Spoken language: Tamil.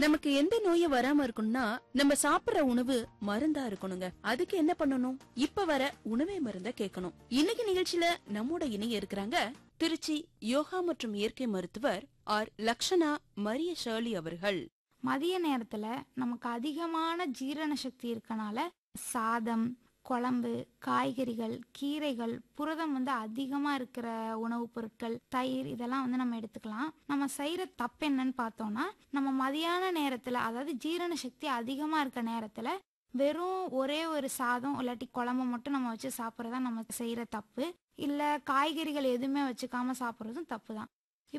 நமக்கு எந்த நோயும் வராம இருக்கணும்னா நம்ம சாப்பிடுற உணவு மருந்தா இருக்கணுங்க அதுக்கு என்ன பண்ணணும் இப்ப வர உணவே மருந்த கேட்கணும் இன்னைக்கு நிகழ்ச்சியில நம்மோட இணைய இருக்கிறாங்க திருச்சி யோகா மற்றும் இயற்கை மருத்துவர் ஆர் லக்ஷனா மரிய ஷர்லி அவர்கள் மதிய நேரத்துல நமக்கு அதிகமான ஜீரண சக்தி இருக்கனால சாதம் குழம்பு காய்கறிகள் கீரைகள் புரதம் வந்து அதிகமா இருக்கிற உணவுப் பொருட்கள் தயிர் இதெல்லாம் வந்து நம்ம எடுத்துக்கலாம் நம்ம செய்யற தப்பு என்னன்னு பார்த்தோம்னா நம்ம மதியான நேரத்துல அதாவது ஜீரண சக்தி அதிகமா இருக்க நேரத்துல வெறும் ஒரே ஒரு சாதம் இல்லாட்டி குழம்பு மட்டும் நம்ம வச்சு சாப்பிட்றதா நம்ம செய்யற தப்பு இல்ல காய்கறிகள் எதுவுமே வச்சுக்காம சாப்பிட்றதும் தப்பு தான்